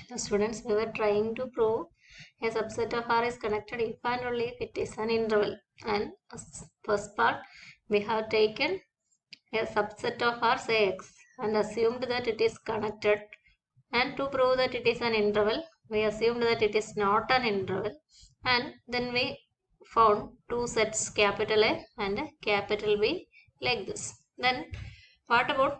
Students, we were trying to prove a subset of R is connected if and only if it is an interval. And as first part, we have taken a subset of R, say X, and assumed that it is connected. And to prove that it is an interval, we assumed that it is not an interval. And then we found two sets, capital A and capital B, like this. Then, what about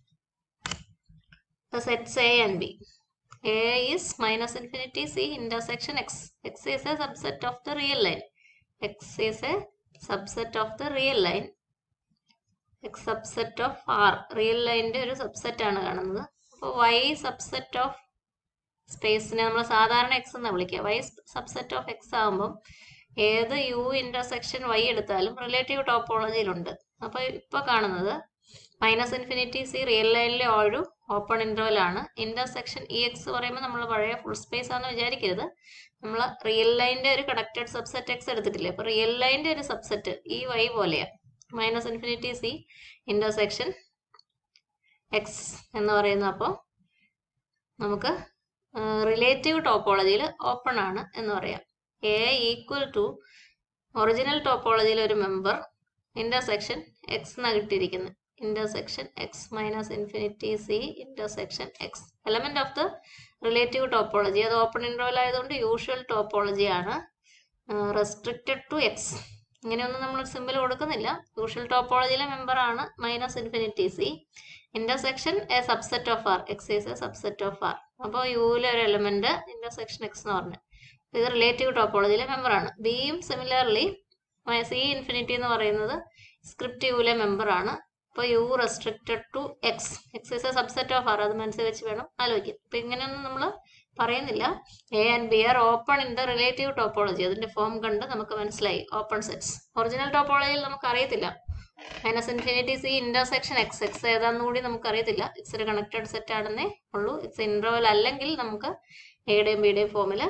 the sets A and B? A is minus infinity C intersection X. X is a subset of the real line. X is a subset of the real line. X subset of R. Real ലൈനിന്റെ ഒരു subset ആണ് കാണുന്നത് അപ്പോൾ Y subset of സ്പേസിനെ നമ്മൾ സാധാരണ X എന്ന് വിളിക്കുക Y subset of X ആകുമ്പം ഏത് യു ഇന്റർസെക്ഷൻ വൈ എടുത്താലും റിലേറ്റീവ് ടോപ്പോളജിയിലുണ്ട് അപ്പോൾ ഇപ്പോൾ കാണുന്നത് മൈനസ് ഇൻഫിനിറ്റി സി റിയൽ ലൈനിലെ ഒരു ഓപ്പൺ ഇന്റർവൽ ആണ് ഇന്റർസെക്ഷൻ ഇ എക്സ് പറയുമ്പോൾ നമ്മൾ പഴയ ഫുൾ സ്പേസ് ആണെന്ന് വിചാരിക്കരുത് നമ്മൾ റിയൽ ലൈനിന്റെ ഒരു കണക്റ്റഡ് സബ്സെറ്റ് എക്സ് എടുത്തിട്ടില്ലേ അപ്പോൾ റിയൽ ലൈനിന്റെ ഒരു സബ്സെറ്റ് ഈ വൈ പോലെയാണ് minus infinity C intersection X എന്ന് പറയുന്നത് അപ്പോൾ നമുക്ക് റിലേറ്റീവ് ടോപ്പോളജിയിൽ ഓപ്പൺ ആണ് എന്ന് പറയാം എ ഈക്വൽ ടു ഒറിജിനൽ ടോപ്പോളജിയിൽ ഒരു മെമ്പർ ഇന്റർസെക്ഷൻ എക്സ് എന്നാണ് കിട്ടിയിരിക്കുന്നത് intersection X minus infinity C intersection X element of the relative topology അത് ഓപ്പൺ ഇൻട്രോവൽ ആയതുകൊണ്ട് യൂഷ്വൽ ടോപ്പോളജി ആണ് റെസ്ട്രിക്റ്റഡ് ടു എക്സ് ഇങ്ങനെയൊന്നും നമ്മൾ സിമ്പിൾ കൊടുക്കുന്നില്ല യൂഷ്വൽ ടോപ്പോളജിയിലെ മെമ്പർ ആണ് minus infinity C intersection a subset of R X is a subset of R അപ്പോൾ യുവിലെ ഒരു എലമെന്റ് ഇന്റർസെക്ഷൻ എക്സ് എന്ന് പറഞ്ഞു ഇത് റിലേറ്റീവ് ടോപ്പോളജിയിലെ മെമ്പർ ആണ് ബിയും സിമിലർലി സി ഇൻഫിനിറ്റി എന്ന് പറയുന്നത് സ്ക്രിപ്റ്റ് യുവിലെ മെമ്പർ ആണ് അപ്പോൾ U restricted to X X is a subset of R അത് മനസ്സിൽ വെച്ച് വേണം ആലോചിക്കാൻ അപ്പം ഇങ്ങനെയൊന്നും നമ്മൾ പറയുന്നില്ല A and B are open in the relative topology അതിന്റെ ഫോം കണ്ട് നമുക്ക് മനസ്സിലായി ഓപ്പൺ സെറ്റ്സ് ഒറിജിനൽ ടോപ്പോളജിയിൽ നമുക്ക് അറിയത്തില്ല minus infinity C intersection X X ഏതാന്ന് കൂടി നമുക്ക് അറിയത്തില്ല എക്സ് ഒരു കണക്റ്റഡ് സെറ്റ് ആണെന്നേ ഉള്ളൂ എക്സ് ഇന്റർവൽ അല്ലെങ്കിൽ നമുക്ക് എയുടെയും ബിയുടെയും ഫോമിൽ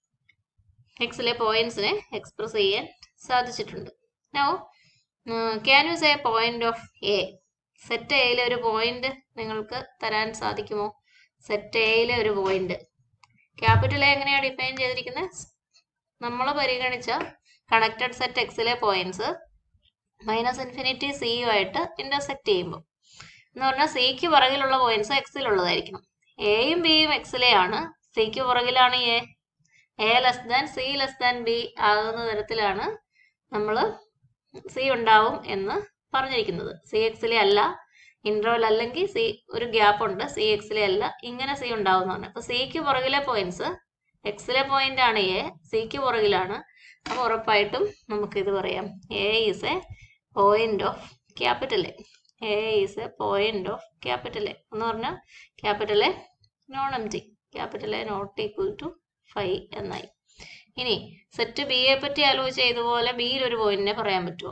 എക്സിലെ പോയിന്റ്സിനെ എക്സ്പ്രസ് ചെയ്യാൻ സാധിച്ചിട്ടുണ്ട് no can you say point of a set എയിലെ ഒരു പോയിന്റ് നിങ്ങൾക്ക് തരാൻ സാധിക്കുമോ സെറ്റ് എയിലെ ഒരു പോയിന്റ് ക്യാപിറ്റൽ എ എങ്ങനെയാണ് ഡിഫൈൻ ചെയ്തിരിക്കുന്നത് നമ്മൾ പരിഗണിച്ച കണക്റ്റഡ് സെറ്റ് എക്സിലെ പോയിന്റ്സ് മൈനസ് ഇൻഫിനിറ്റി സിയുമായിട്ട് ഇന്റർസെക്ട് ചെയ്യുമ്പോൾ എന്ന് പറഞ്ഞാൽ സിക്ക് പുറകിലുള്ള പോയിന്റ്സ് എക്സിലുള്ളതായിരിക്കണം എയും ബിയും എക്സിലെ ആണ് സിക്ക് പുറകിലാണ് A A less than C less than B ആകുന്ന തരത്തിലാണ് നമ്മൾ സി ഉണ്ടാവും എന്ന് പറഞ്ഞിരിക്കുന്നത് സി എക്സിലെ അല്ല ഇന്റർവൽ അല്ലെങ്കിൽ സി ഒരു ഗ്യാപ്പ് ഉണ്ട് സി എക്സിലെ അല്ല ഇങ്ങനെ സി ഉണ്ടാവുന്നതാണ് അപ്പൊ സിക്ക് പുറകിലെ പോയിന്റ്സ് എക്സിലെ പോയിന്റ് ആണ് എ സിക്ക് പുറകിലാണ് അപ്പൊ ഉറപ്പായിട്ടും നമുക്ക് ഇത് പറയാം A is a point of capital A A is a point of capital A എന്ന് പറഞ്ഞാൽ capital A non empty capital A not equal to phi എന്നായി ഇനി സെറ്റ് ബിയെ പറ്റി ആലോചിച്ച ഇതുപോലെ ബിയിൽ ഒരു പോയിന്റിനെ പറയാൻ പറ്റുമോ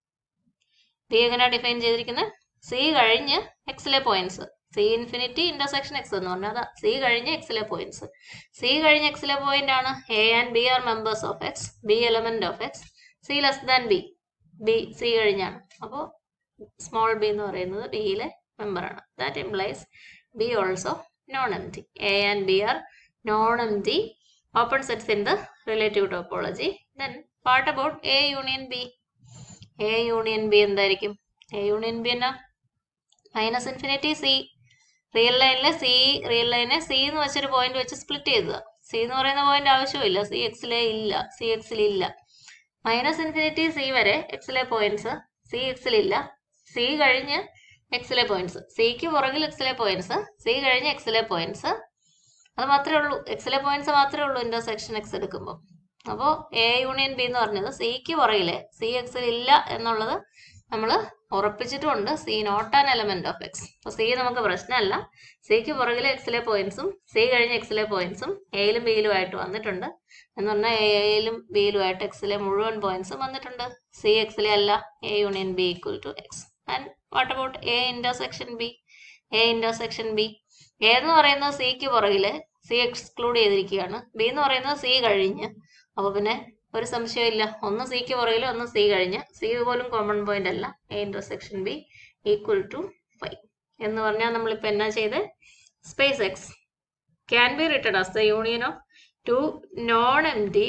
ബി എങ്ങനെയാണ് ഡിഫൈൻ ചെയ്തിരിക്കുന്നത് സി കഴിഞ്ഞ് എക്സിലെ points C infinity intersection X എന്ന് പറഞ്ഞാൽ അതാ സി കഴിഞ്ഞ് എക്സിലെ പോയിന്റ്സ് സി കഴിഞ്ഞ് എക്സിലെ പോയിന്റ് ആണ് A and B are members of X B element of X C less than B B C കഴിഞ്ഞാണ് അപ്പോൾ സ്മോൾ ബി എന്ന് പറയുന്നത് ബിയിലെ മെമ്പർ ആണ് that implies B also non empty A and B are non empty open sets in the relative topology then what about A union B A union B എന്തായിരിക്കും A union B എന്നാ minus infinity C real ലൈനിലെ C real ലൈനെ C എന്ന് വെച്ചൊരു point വെച്ച് split ചെയ്തത് C എന്ന് പറയുന്ന പോയിന്റ് ആവശ്യമില്ല സി എക്സിലെ ഇല്ല സി എക്സിൽ ഇല്ല മൈനസ് ഇൻഫിനിറ്റി സി വരെ എക്സിലെ പോയിന്റ്സ് സി എക്സിൽ ഇല്ല സി കഴിഞ്ഞ് എക്സിലെ പോയിന്റ്സ് സിക്ക് പുറകിൽ എക്സിലെ പോയിന്റ്സ് സി കഴിഞ്ഞ് എക്സിലെ പോയിന്റ്സ് അത് മാത്രമേ ഉള്ളൂ എക്സിലെ പോയിന്റ്സ് മാത്രമേ ഉള്ളൂ ഇന്റർസെക്ഷൻ എക്സ് എടുക്കുമ്പോൾ അപ്പോൾ എ യൂണിയൻ ബി എന്ന് പറഞ്ഞത് സിക്ക് പുറകിലെ സി എക്സിൽ ഇല്ല എന്നുള്ളത് നമ്മൾ ഉറപ്പിച്ചിട്ടുമുണ്ട് C not an element of X അപ്പോൾ സി നമുക്ക് പ്രശ്നമല്ല സിക്ക് പുറകിലെ എക്സിലെ പോയിന്റ്സും സി കഴിഞ്ഞ എക്സിലെ പോയിന്റ്സും എയിലും ബിയിലും ആയിട്ട് വന്നിട്ടുണ്ട് എന്ന് പറഞ്ഞാൽ എയിലും ബിയിലും ആയിട്ട് എക്സിലെ മുഴുവൻ പോയിന്റ്സും വന്നിട്ടുണ്ട് സി എക്സിലെ അല്ല A union B equal to X and what about A intersection B A intersection B A എന്ന് പറയുന്നത് സിക്ക് പുറകില് സി എക്സ്ക്ലൂഡ് ചെയ്തിരിക്കുകയാണ് ബി എന്ന് പറയുന്നത് സി കഴിഞ്ഞ് അപ്പൊ പിന്നെ ഒരു സംശയമില്ല ഒന്ന് സിക്ക് പുറകിൽ ഒന്ന് സി കഴിഞ്ഞ് സി പോലും കോമൺ പോയിന്റ് അല്ല A intersection B equal to phi എന്ന് പറഞ്ഞാൽ നമ്മളിപ്പോൾ എന്നാ ചെയ്ത് space X can be written as the union of two non-empty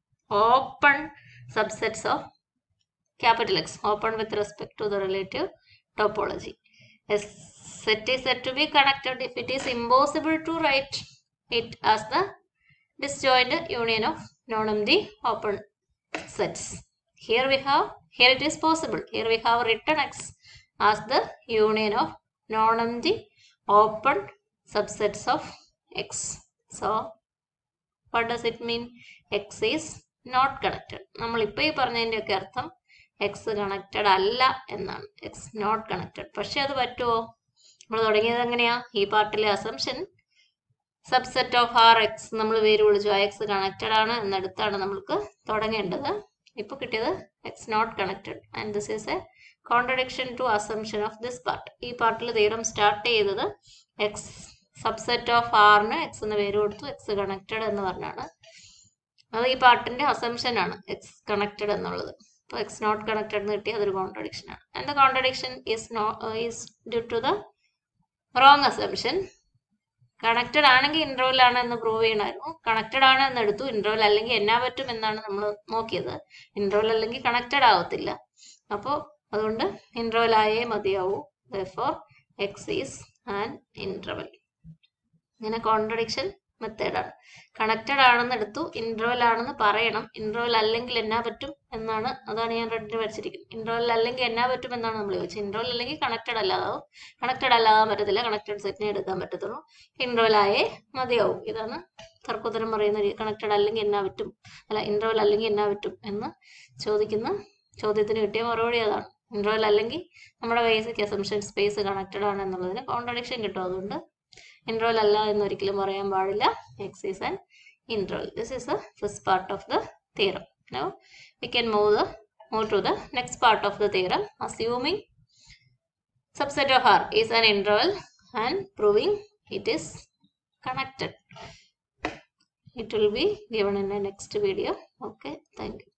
open subsets of capital X open with respect to the relative topology. A set is said to be connected if it is impossible to write it as the disjoint union of non-empty open sets. Here we have, here it is possible. Here we have written X as the union of non-empty open subsets of X. So, what does it mean? X is not connected. നമ്മൾ ഇപ്പോൾ ഈ പറഞ്ഞതിൻ്റെ ഒക്കെ അർത്ഥം X connected അല്ല എന്നാണ് X not connected പക്ഷെ അത് പറ്റുമോ നമ്മൾ തുടങ്ങിയത് എങ്ങനെയാ ഈ പാർട്ടിലെ assumption subset of R X നമ്മൾ പേര് വിളിച്ചു ആ എക്സ് കണക്റ്റഡ് ആണ് എന്നടുത്താണ് നമ്മൾക്ക് തുടങ്ങേണ്ടത് ഇപ്പൊ കിട്ടിയത് X not connected and this is a contradiction to assumption of this part ഈ പാർട്ടിൽ തീരം സ്റ്റാർട്ട് ചെയ്തത് എക്സ് സബ്സെറ്റ് ഓഫ് ആറിന് എക്സ് എന്ന് പേര് കൊടുത്തു എക്സ് കണക്റ്റഡ് എന്ന് പറഞ്ഞാണ് അത് ഈ പാർട്ടിന്റെ അസംഷൻ ആണ് എക്സ് കണക്റ്റഡ് എന്നുള്ളത് അപ്പോൾ എക്സ് നോട്ട് കണക്റ്റഡ് എന്ന് കിട്ടി അതൊരു കോൺട്രഡിക്ഷൻ ആണ് and the contradiction is no is due to the wrong assumption connected ആണെങ്കിൽ ഇന്റർവൽ ആണ് എന്ന് പ്രൂവ് ചെയ്യണമായിരുന്നു കണക്റ്റഡ് ആണ് എന്ന് എടുത്തു ഇന്റർവൽ അല്ലെങ്കിൽ എന്നാ പറ്റും എന്നാണ് നമ്മൾ നോക്കിയത് ഇന്റർവൽ അല്ലെങ്കിൽ കണക്റ്റഡ് ആവത്തില്ല അപ്പോൾ അതുകൊണ്ട് ഇന്റർവൽ ആയേ മതിയാവൂ for X is and interval ഇങ്ങനെ കോൺട്രഡിക്ഷൻ മെത്തേഡാണ് കണക്റ്റഡ് ആണെന്ന് എടുത്തു ഇന്റർവൽ ആണെന്ന് പറയണം ഇന്റർവൽ അല്ലെങ്കിൽ എന്നാ പറ്റും എന്നാണ് അതാണ് ഞാൻ റെഡിന് വരച്ചിരിക്കുന്നത് ഇന്റർവൽ അല്ലെങ്കിൽ എന്നാ പറ്റും എന്നാണ് നമ്മൾ ചോദിച്ചത് ഇന്റർവൽ അല്ലെങ്കിൽ കണക്റ്റഡ് അല്ലാതാവും കണക്റ്റഡ് അല്ലാതാൻ പറ്റത്തില്ല കണക്റ്റഡ് സെറ്റിനെ എടുക്കാൻ പറ്റത്തുള്ളൂ ഇന്റർവൽ ആയേ മതിയാവും ഇതാണ് തർക്കോത്തരം പറയുന്ന കണക്റ്റഡ് അല്ലെങ്കിൽ എന്നാ പറ്റും അല്ല ഇന്റർവൽ അല്ലെങ്കിൽ എന്നാ പറ്റും എന്ന് ചോദിക്കുന്ന ചോദ്യത്തിന് കിട്ടിയ മറുപടി അതാണ് ഇന്റർവൽ അല്ലെങ്കിൽ നമ്മുടെ ബേസിക് അസംഷൻ സ്പേസ് കണക്റ്റഡ് ആണ് എന്നുള്ളതിന് കോൺട്രഡിക്ഷൻ കിട്ടും അതുകൊണ്ട് ഇന്റർവൽ അല്ല എന്ന് ഒരിക്കലും പറയാൻ പാടില്ല X is an interval this is the first part of the theorem now we can move the move to the next part of the theorem assuming subset of R is an interval and proving it is connected. It will be given in the next video. Okay, thank you.